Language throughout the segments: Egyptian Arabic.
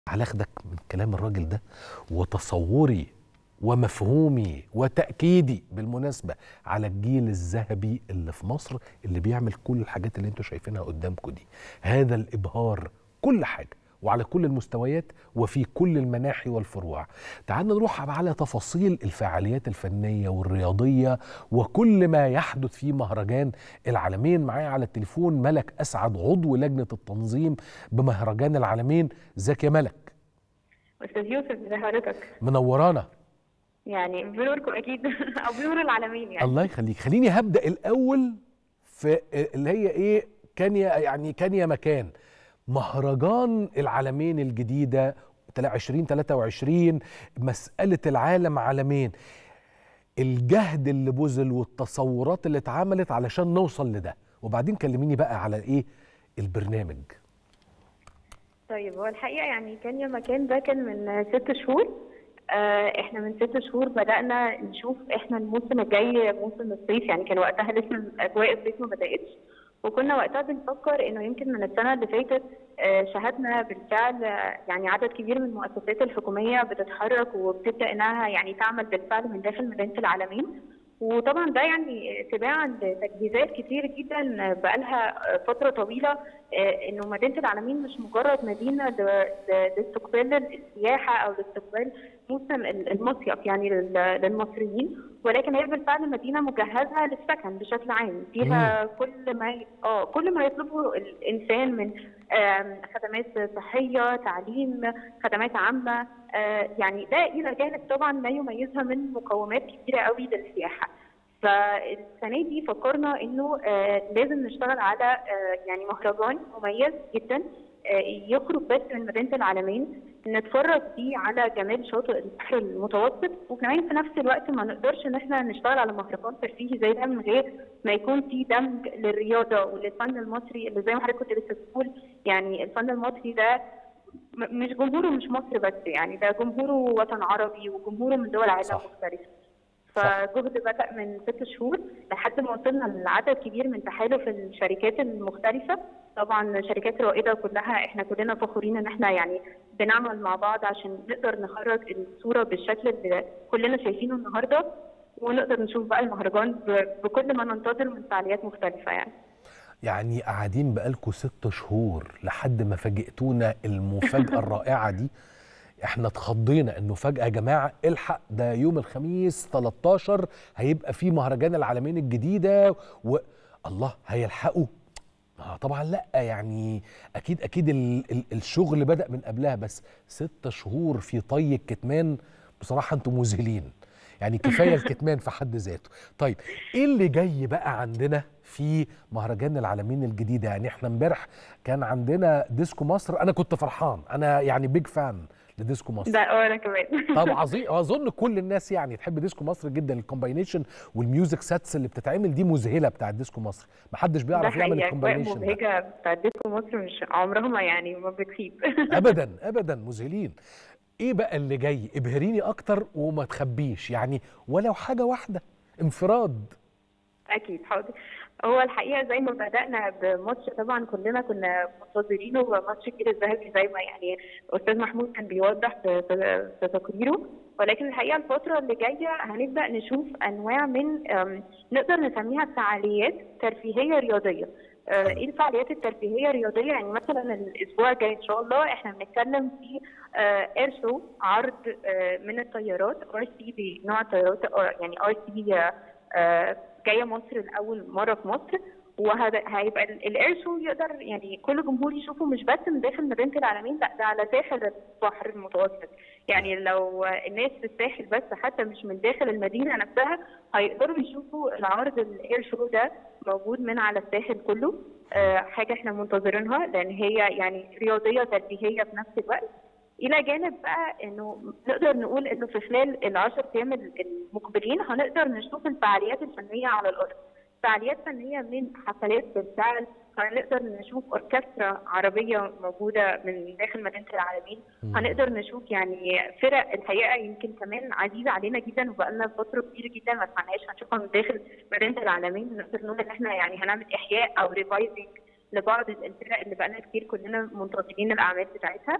على اخدك من كلام الراجل ده وتصوري ومفهومي وتأكيدي بالمناسبة على الجيل الذهبي اللي في مصر اللي بيعمل كل الحاجات اللي انتوا شايفينها قدامكم دي هذا الإبهار كل حاجة وعلى كل المستويات وفي كل المناحي والفروع تعالنا نروح على تفاصيل الفعاليات الفنية والرياضية وكل ما يحدث في مهرجان العالمين معايا على التليفون ملك أسعد عضو لجنة التنظيم بمهرجان العالمين ازيك يا ملك استاذ يوسف ازي حضرتك منورانا يعني بنوركم اكيد او بنور العالمين يعني الله يخليك خليني هبدا الاول في اللي هي ايه كان يا يعني كان يا مكان مهرجان العالمين الجديده 2023 مساله العالم عالمين الجهد اللي بذل والتصورات اللي اتعملت علشان نوصل لده وبعدين كلميني بقى على ايه البرنامج طيب هو الحقيقه يعني كان يا مكان ده كان من ست شهور آه، احنا من ست شهور بدانا نشوف احنا الموسم الجاي موسم الصيف يعني كان وقتها لسه اجواء الصيف ما بداتش وكنا وقتها بنفكر انه يمكن من السنه اللي فاتت آه، شاهدنا بالفعل آه، يعني عدد كبير من المؤسسات الحكوميه بتتحرك وبتبدا انها يعني تعمل بالفعل من داخل مدينه العالمين وطبعا ده يعني تباعا لتجهيزات كتير جدا بقالها فتره طويله انه مدينه العالمين مش مجرد مدينه لاستقبال السياحه او لاستقبال موسم المصيف يعني للمصريين ولكن هي بالفعل مدينه مجهزه للسكن بشكل عام فيها كل ما اه كل ما يطلبه الانسان من خدمات صحيه تعليم خدمات عامه يعني ده الى جانب طبعا ما يميزها من مقومات كثيره قوي للسياحه فالسنه دي فكرنا انه لازم نشتغل على يعني مهرجان مميز جدا يخرج بس من مدينه العالمين نتفرج فيه على جمال شاطئ البحر المتوسط وكمان في نفس الوقت ما نقدرش ان احنا نشتغل على مهرجان ترفيهي زي ده من غير ما يكون في دمج للرياضه وللفن المصري اللي زي ما حضرتك كنت لسه بتقول يعني الفن المصري ده مش جمهوره مش مصر بس يعني ده جمهوره وطن عربي وجمهوره من دول عالم مختلفه فجهد بدأ من ست شهور لحد ما وصلنا لعدد كبير من تحالف الشركات المختلفة طبعا شركات رائدة كلها احنا كلنا فخورين ان احنا يعني بنعمل مع بعض عشان نقدر نخرج الصورة بالشكل اللي كلنا شايفينه النهاردة ونقدر نشوف بقى المهرجان بكل ما ننتظر من فعاليات مختلفة يعني يعني قاعدين بقالكم ست شهور لحد ما فاجئتونا المفاجأة الرائعة دي احنا اتخضينا انه فجأة يا جماعة الحق ده يوم الخميس 13 هيبقى في مهرجان العالمين الجديدة و الله هيلحقوا آه طبعا لا يعني اكيد اكيد ال ال الشغل بدأ من قبلها بس ست شهور في طي الكتمان بصراحة انتم مذهلين يعني كفاية الكتمان في حد ذاته طيب ايه اللي جاي بقى عندنا في مهرجان العالمين الجديدة يعني احنا امبارح كان عندنا ديسكو مصر انا كنت فرحان انا يعني بيج فان لديسكو مصر ده انا كمان طب عظيم اظن كل الناس يعني تحب ديسكو مصر جدا الكومباينيشن والميوزك ساتس اللي بتتعمل دي مذهله بتاعت ديسكو مصر محدش بيعرف يعمل الكومباينيشن ده مبهجه بتاعت ديسكو مصر مش عمرها ما يعني ما بتخيب ابدا ابدا مذهلين ايه بقى اللي جاي ابهريني اكتر وما تخبيش يعني ولو حاجه واحده انفراد اكيد حاضر هو الحقيقه زي ما بدانا بماتش طبعا كلنا كنا منتظرينه ماتش الجيل الذهبي زي ما يعني استاذ محمود كان بيوضح في, في تقريره ولكن الحقيقه الفتره اللي جايه هنبدا نشوف انواع من نقدر نسميها فعاليات ترفيهيه رياضيه ايه الفعاليات الترفيهيه الرياضيه يعني مثلا الاسبوع الجاي ان شاء الله احنا بنتكلم في اير شو عرض من الطيارات ار سي بنوع الطيارات يعني ار سي جايه مصر لاول مره في مصر وهذا هيبقى الاير شو يقدر يعني كل جمهور يشوفه مش بس من داخل مدينه العالمين لا ده على ساحل البحر المتوسط يعني لو الناس في الساحل بس حتى مش من داخل المدينه نفسها هيقدروا يشوفوا العرض الاير شو ده موجود من على الساحل كله آه حاجه احنا منتظرينها لان هي يعني رياضيه ترفيهيه في نفس الوقت الى جانب بقى انه نقدر نقول انه في خلال العشر ايام المقبلين هنقدر نشوف الفعاليات الفنيه على الارض فعاليات فنيه من حفلات بالفعل هنقدر نشوف اوركسترا عربيه موجوده من داخل مدينه العالمين هنقدر نشوف يعني فرق الحقيقه يمكن كمان عزيزه علينا جدا وبقى لنا فتره كبيره جدا ما سمعناهاش هنشوفها من داخل مدينه العالمين نقدر نقول ان احنا يعني هنعمل احياء او ريفايزنج لبعض الفرق اللي بقى لنا كتير كلنا منتظرين الاعمال بتاعتها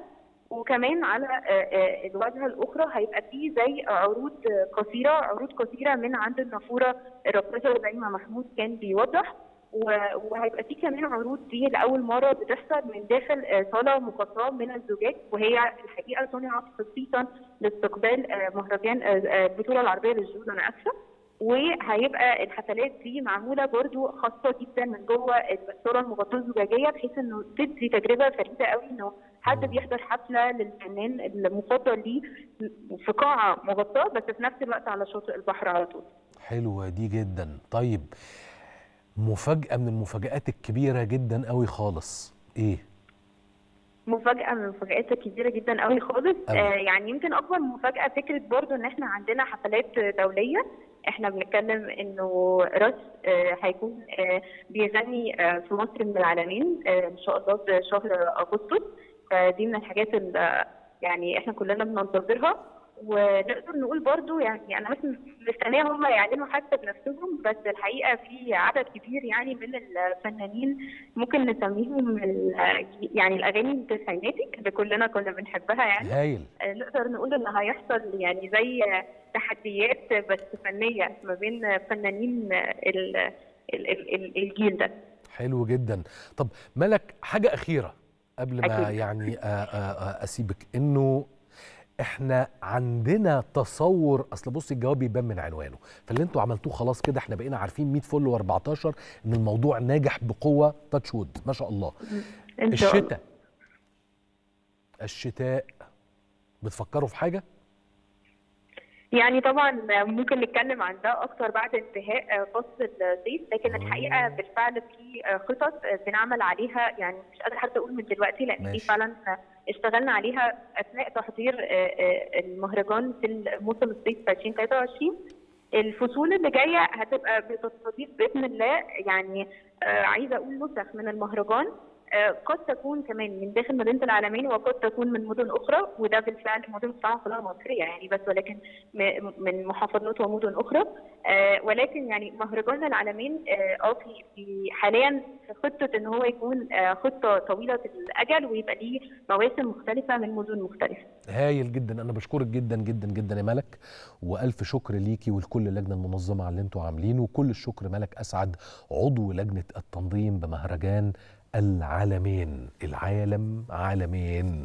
وكمان على آه، آه، الواجهه الاخرى هيبقى فيه زي عروض آه، قصيره عروض قصيره من عند النافوره الراقصه زي ما محمود كان بيوضح و- وهيبقى في كمان عروض دي لاول مره بتحصل من داخل آه، صاله مقاطعه من الزجاج وهي الحقيقه صنعت خصيصا لاستقبال آه، مهرجان آه، آه، البطوله العربيه للجودو انا اسفه وهيبقى الحفلات دي معموله برضو خاصه جدا من جوه الصاله المغطاه الزجاجيه بحيث انه تدي تجربه فريده قوي انه حد بيحضر حفله للفنان المفضل ليه في قاعه مغطاه بس في نفس الوقت على شاطئ البحر على طول. حلوة دي جدا طيب مفاجأة من المفاجآت الكبيرة جدا قوي خالص ايه مفاجأة من المفاجآت الكبيرة جدا قوي خالص أوي. آه يعني يمكن أكبر مفاجأة فكرة برضو إن إحنا عندنا حفلات دولية إحنا بنتكلم إنه رش آه هيكون آه بيغني آه في مصر من العالمين آه إن شاء الله في شهر أغسطس فدي من الحاجات اللي يعني إحنا كلنا بننتظرها ونقدر نقول برضو يعني انا بس مستنيه هم يعلنوا حتى بنفسهم بس الحقيقه في عدد كبير يعني من الفنانين ممكن نسميهم ال- يعني الاغاني التسعيناتي اللي كلنا كنا بنحبها يعني هايل آه، نقدر نقول ان هيحصل يعني زي تحديات بس فنيه ما بين فنانين ال- ال- ال- ال- الجيل ده حلو جدا طب ملك حاجة أخيرة قبل ما أكيد. يعني آه، آه، آه، أسيبك إنه احنا عندنا تصور اصل بصي الجواب بيبان من عنوانه فاللي انتوا عملتوه خلاص كده احنا بقينا عارفين 100 فل و14 ان الموضوع ناجح بقوه تاتش وود ما شاء الله ان شاء الله الشتاء الشتاء بتفكروا في حاجه يعني طبعا ممكن نتكلم عن ده اكتر بعد انتهاء فصل الصيف لكن الحقيقه بالفعل في خطط بنعمل عليها يعني مش قادره حتى اقول من دلوقتي لان دي ماشي. فعلا اشتغلنا عليها اثناء تحضير المهرجان في الموسم الصيف 2023 الفصول اللي جايه هتبقى بتستضيف باذن الله يعني آه، عايزه اقول نسخ من المهرجان آه، قد تكون كمان من داخل مدينه العالمين وقد تكون من مدن اخرى وده بالفعل مدن طبعا كلها مصريه يعني بس ولكن م- من محافظات ومدن اخرى آه، ولكن يعني مهرجان العالمين اه آه، في في حاليا في خطه ان هو يكون آه، خطه طويله الاجل ويبقى ليه مواسم مختلفه من مدن مختلفه هايل جدا انا بشكرك جدا جدا جدا يا ملك والف شكر ليكي ولكل اللجنه المنظمه على اللي انتوا عاملينه وكل الشكر ملك اسعد عضو لجنه التنظيم بمهرجان العالمين العالم عالمين